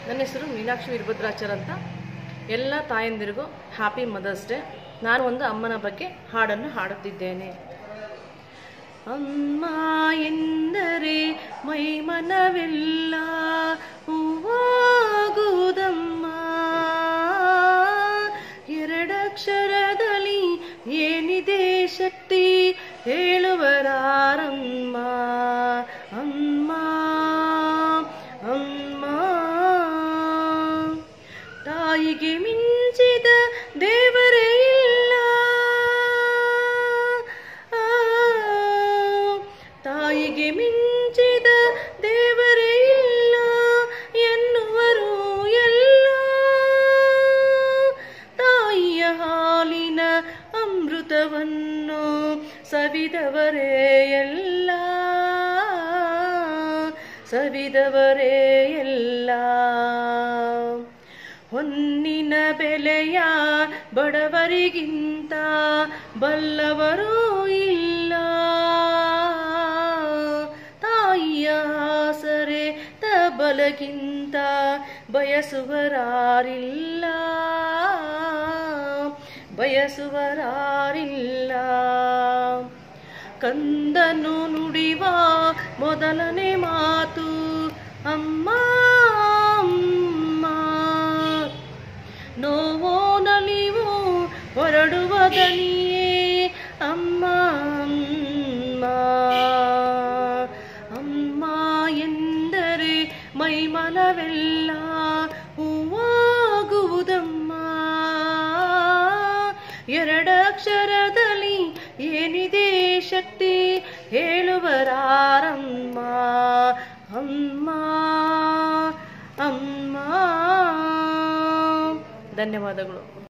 ನನ್ನ ಹೆಸರು ಮೀನಾಕ್ಷಿ ವೀರಭದ್ರಾಚಾರ್ ಅಂತ ಎಲ್ಲ ತಾಯಂದಿರಿಗೂ ಹ್ಯಾಪಿ ಮದರ್ಸ್ ಡೇ ನಾನು ಒಂದು ಅಮ್ಮನ ಬಗ್ಗೆ ಹಾಡನ್ನು ಹಾಡುತ್ತಿದ್ದೇನೆ ಅಮ್ಮ ಎಂದರೆ ಮೈಮನವೆಲ್ಲ ಹೂವಾಗುವುದಮ್ಮ ಎರಡಕ್ಷರದಲ್ಲಿ ಏನಿದೆ ಶಕ್ತಿ ಹೇಳುವರಾರಮ್ಮ ಅಮ್ಮ ಅಮ್ಮ ತಾಯಿಗೆ ಮಿಂಚಿದ ದೇವರೇ ಇಲ್ಲ ಆ, ತಾಯಿಗೆ ಮಿಂಚಿದ ದೇವರೇ ಇಲ್ಲ ಎನ್ನುವರು ಎಲ್ಲ ತಾಯಿಯ ಹಾಲಿನ ಅಮೃತವನ್ನು ಸವಿದವರೇ ಎಲ್ಲ ಸವಿದವರೇ ಎಲ್ಲ ಹೊನ್ನಿನ ಬೆಲೆಯ ಬಡವರಿಗಿಂತ ಬಲ್ಲವರೂ ಇಲ್ಲ ತಾಯಿಯ ಆಸರೆ ತಬಲಗಿಂತ ಬಯಸುವರಾರಿಲ್ಲ ಬಯಸುವರಾರಿಲ್ಲ ಕಂದನು ನುಡಿವ ಮೊದಲನೇ ಮಾತು ಅಮ್ಮ ಅಮ್ಮ ನೋವೋ ನಲಿವೋ ಹೊರಡುವ ದನಿಯೇ ಅಮ್ಮ ಅಮ್ಮ ಅಮ್ಮ ಎಂದರೆ ಮೈಮನವೆಲ್ಲ ಹೂವಾಗುವುದಮ್ಮ ಎರಡಕ್ಷರದಲ್ಲಿ ಏನಿದೆ ಶಕ್ತಿ ಹೇಳುವರಾರಮ್ಮ ಅಮ್ಮ ಅಮ್ಮ ಧನ್ಯವಾದಗಳು